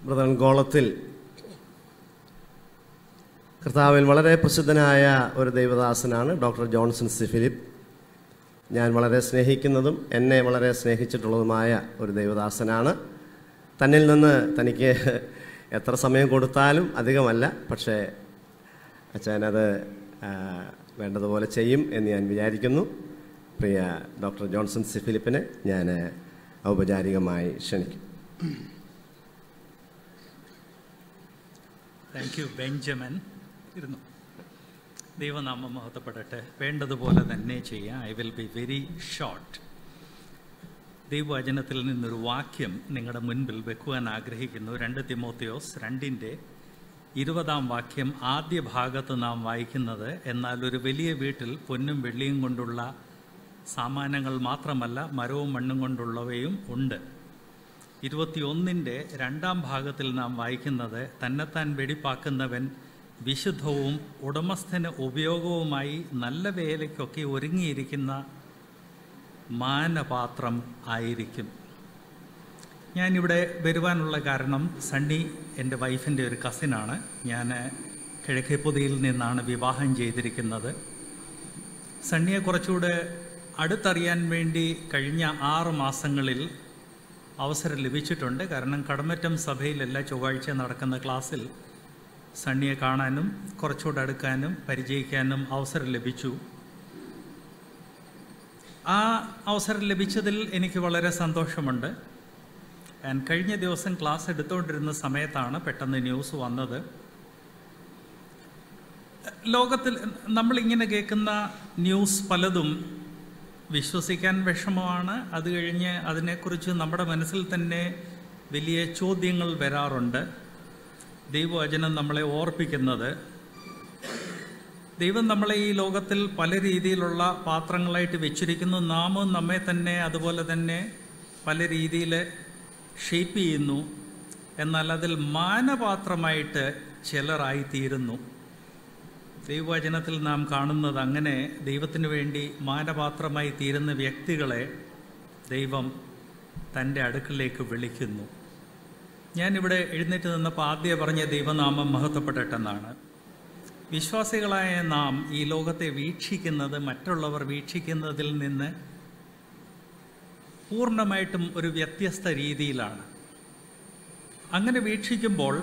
brother ഗോളത്തിൽ കർത്താവിൽ വളരെ പ്രസിദ്ധനായ ഒരു ദൈവദാസനാണ് ഡോക്ടർ ജോൺസൺ സി ഫിലിപ്പ് ഞാൻ വളരെ സ്നേഹിക്കുന്നതും എന്നെ വളരെ സ്നേഹിച്ചിട്ടുള്ളതുമായ ഒരു ദൈവദാസനാണ് തന്നിൽ നിന്ന് തനിക്ക് എത്ര സമയം കൊടുത്താലും അധികമല്ല പക്ഷേ അച്ഛനത് ആ, വേണ്ടതുപോലെ ചെയ്യും എന്ന് ഞാൻ വിചാരിക്കുന്നു പ്രിയ ഡോക്ടർ ജോൺസൺ സി ഫിലിപ്പിനെ ഞാൻ ഔപചാരികമായി ക്ഷണിക്കും താങ്ക് യു ബെഞ്ചമിൻ ഇരുന്നു ദൈവനാമം മഹത്വപ്പെടട്ടെ വേണ്ടതുപോലെ തന്നെ ചെയ്യാം I will be very short ദൈവവചനത്തിൽ നിന്നൊരു വാക്യം നിങ്ങളുടെ മുൻപിൽ വെക്കുവാൻ ആഗ്രഹിക്കുന്നു രണ്ട് തിമോത്തിയോസ് രണ്ടിൻ്റെ ഇരുപതാം വാക്യം ആദ്യ ഭാഗത്ത് നാം വായിക്കുന്നത് എന്നാൽ ഒരു വലിയ വീട്ടിൽ പൊന്നും വെള്ളിയും കൊണ്ടുള്ള സാമാനങ്ങൾ മാത്രമല്ല മരവും മണ്ണും കൊണ്ടുള്ളവയും ഉണ്ട് ഇരുപത്തിയൊന്നിൻ്റെ രണ്ടാം ഭാഗത്തിൽ നാം വായിക്കുന്നത് തന്നെത്താൻ വെടിപ്പാക്കുന്നവൻ വിശുദ്ധവും ഉടമസ്ഥന് ഉപയോഗവുമായി നല്ല വേലയ്ക്കൊക്കെ ഒരുങ്ങിയിരിക്കുന്ന മാനപാത്രം ആയിരിക്കും ഞാനിവിടെ വരുവാനുള്ള കാരണം സണ്ണി എൻ്റെ വൈഫിൻ്റെ ഒരു കസിനാണ് ഞാൻ കിഴക്കേപ്പുതിയിൽ നിന്നാണ് വിവാഹം ചെയ്തിരിക്കുന്നത് സണ്ണിയെ കുറച്ചുകൂടെ അടുത്തറിയാൻ വേണ്ടി കഴിഞ്ഞ ആറ് മാസങ്ങളിൽ അവസരം ലഭിച്ചിട്ടുണ്ട് കാരണം കടമറ്റം സഭയിൽ എല്ലാ ചൊവ്വാഴ്ച നടക്കുന്ന ക്ലാസ്സിൽ സണ്ണിയെ കാണാനും കുറച്ചുകൂടെ അടുക്കാനും പരിചയിക്കാനും അവസരം ലഭിച്ചു ആ അവസരം ലഭിച്ചതിൽ എനിക്ക് വളരെ സന്തോഷമുണ്ട് ഞാൻ കഴിഞ്ഞ ദിവസം ക്ലാസ് എടുത്തുകൊണ്ടിരുന്ന സമയത്താണ് പെട്ടെന്ന് ന്യൂസ് വന്നത് ലോകത്തിൽ നമ്മളിങ്ങനെ കേൾക്കുന്ന ന്യൂസ് പലതും വിശ്വസിക്കാൻ വിഷമമാണ് അത് കഴിഞ്ഞ് അതിനെക്കുറിച്ച് നമ്മുടെ മനസ്സിൽ തന്നെ വലിയ ചോദ്യങ്ങൾ വരാറുണ്ട് ദൈവവചനം നമ്മളെ ഓർപ്പിക്കുന്നത് ദൈവം നമ്മളെ ഈ ലോകത്തിൽ പല രീതിയിലുള്ള പാത്രങ്ങളായിട്ട് വെച്ചിരിക്കുന്നു നാമും നമ്മെ തന്നെ അതുപോലെ തന്നെ പല രീതിയിൽ ഷേപ്പ് ചെയ്യുന്നു എന്നാൽ അതിൽ മാനപാത്രമായിട്ട് ചിലരായിത്തീരുന്നു ദൈവവചനത്തിൽ നാം കാണുന്നത് അങ്ങനെ ദൈവത്തിന് വേണ്ടി മാനപാത്രമായി തീരുന്ന വ്യക്തികളെ ദൈവം തൻ്റെ അടുക്കലേക്ക് വിളിക്കുന്നു ഞാനിവിടെ എഴുന്നേറ്റ് നിന്നപ്പോൾ ആദ്യം പറഞ്ഞ ദൈവനാമം മഹത്വപ്പെടട്ടെന്നാണ് വിശ്വാസികളായ നാം ഈ ലോകത്തെ വീക്ഷിക്കുന്നത് മറ്റുള്ളവർ വീക്ഷിക്കുന്നതിൽ നിന്ന് പൂർണ്ണമായിട്ടും ഒരു വ്യത്യസ്ത രീതിയിലാണ് അങ്ങനെ വീക്ഷിക്കുമ്പോൾ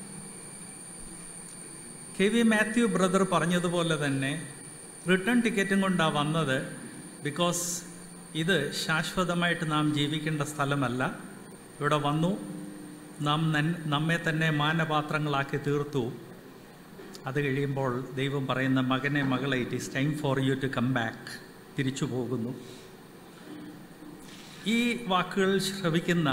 കെ വി മാത്യു ബ്രദർ പറഞ്ഞതുപോലെ തന്നെ റിട്ടേൺ ടിക്കറ്റും കൊണ്ടാണ് വന്നത് ബിക്കോസ് ഇത് ശാശ്വതമായിട്ട് നാം ജീവിക്കേണ്ട സ്ഥലമല്ല ഇവിടെ വന്നു നാം നൻ- നമ്മെ തന്നെ മാനപാത്രങ്ങളാക്കി തീർത്തു അത് കഴിയുമ്പോൾ ദൈവം പറയുന്ന മകനെ മകളെ it is time for you to come back തിരിച്ചു പോകുന്നു ഈ വാക്കുകൾ ശ്രവിക്കുന്ന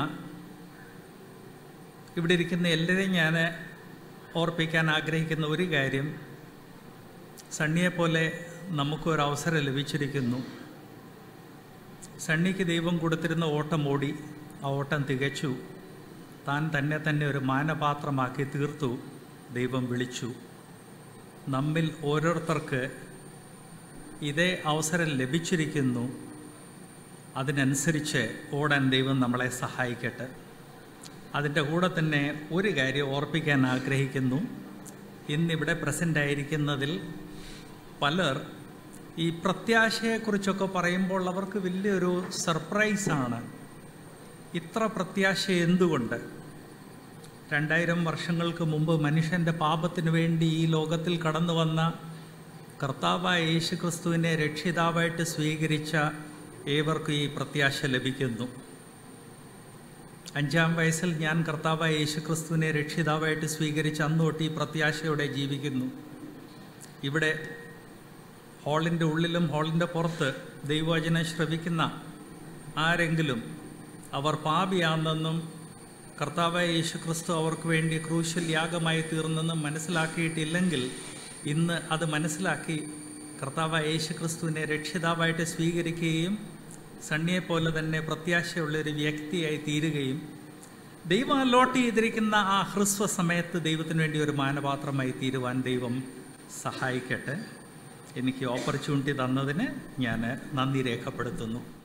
ഇവിടെ ഇരിക്കുന്ന എല്ലാവരെയും ഞാൻ ഓർപ്പിക്കാൻ ആഗ്രഹിക്കുന്ന ഒരു കാര്യം സണ്ണിയെപ്പോലെ നമുക്കൊരു അവസരം ലഭിച്ചിരിക്കുന്നു സണ്ണിക്ക് ദൈവം കൊടുത്തിരുന്ന ഓട്ടം ഓടി ആ ഓട്ടം തികച്ചു താൻ തന്നെ തന്നെ ഒരു മാനപാത്രമാക്കി തീർത്തു ദൈവം വിളിച്ചു നമ്മിൽ ഓരോരുത്തർക്ക് ഇതേ അവസരം ലഭിച്ചിരിക്കുന്നു അതിനനുസരിച്ച് ഓടാൻ ദൈവം നമ്മളെ സഹായിക്കട്ടെ അതിൻ്റെ കൂടെ തന്നെ ഒരു കാര്യം ഓർപ്പിക്കാൻ ആഗ്രഹിക്കുന്നു ഇന്നിവിടെ പ്രസൻ്റ് ആയിരിക്കുന്നതിൽ പലർ ഈ പ്രത്യാശയെക്കുറിച്ചൊക്കെ പറയുമ്പോൾ അവർക്ക് വലിയൊരു സർപ്രൈസാണ് ഇത്ര പ്രത്യാശ എന്തുകൊണ്ട് രണ്ടായിരം വർഷങ്ങൾക്ക് മുമ്പ് മനുഷ്യൻ്റെ പാപത്തിനു വേണ്ടി ഈ ലോകത്തിൽ കടന്നു വന്ന കർത്താവായ യേശു ക്രിസ്തുവിനെ രക്ഷിതാവായിട്ട് സ്വീകരിച്ച ഏവർക്കും ഈ പ്രത്യാശ ലഭിക്കുന്നു അഞ്ചാം വയസ്സിൽ ഞാൻ കർത്താവായ യേശു ക്രിസ്തുവിനെ രക്ഷിതാവായിട്ട് സ്വീകരിച്ച് അന്ന് തൊട്ട് ഈ പ്രത്യാശയോടെ ജീവിക്കുന്നു ഇവിടെ ഹാളിൻ്റെ ഉള്ളിലും ഹാളിൻ്റെ പുറത്ത് ദൈവവചനം ശ്രവിക്കുന്ന ആരെങ്കിലും അവർ പാപിയാണെന്നും കർത്താവായ യേശു ക്രിസ്തു അവർക്ക് വേണ്ടി ക്രൂശൽ യാഗമായി തീർന്നെന്നും മനസ്സിലാക്കിയിട്ടില്ലെങ്കിൽ ഇന്ന് അത് മനസ്സിലാക്കി കർത്താവായ യേശു ക്രിസ്തുവിനെ രക്ഷിതാവായിട്ട് സ്വീകരിക്കുകയും സണ്ണിയെപ്പോലെ തന്നെ പ്രത്യാശയുള്ള ഒരു വ്യക്തിയായി തീരുകയും ദൈവം അലോട്ട് ചെയ്തിരിക്കുന്ന ആ ഹ്രസ്വ സമയത്ത് ദൈവത്തിന് വേണ്ടി ഒരു മാനപാത്രമായി തീരുവാൻ ദൈവം സഹായിക്കട്ടെ എനിക്ക് ഓപ്പർച്യൂണിറ്റി തന്നതിന് ഞാൻ നന്ദി രേഖപ്പെടുത്തുന്നു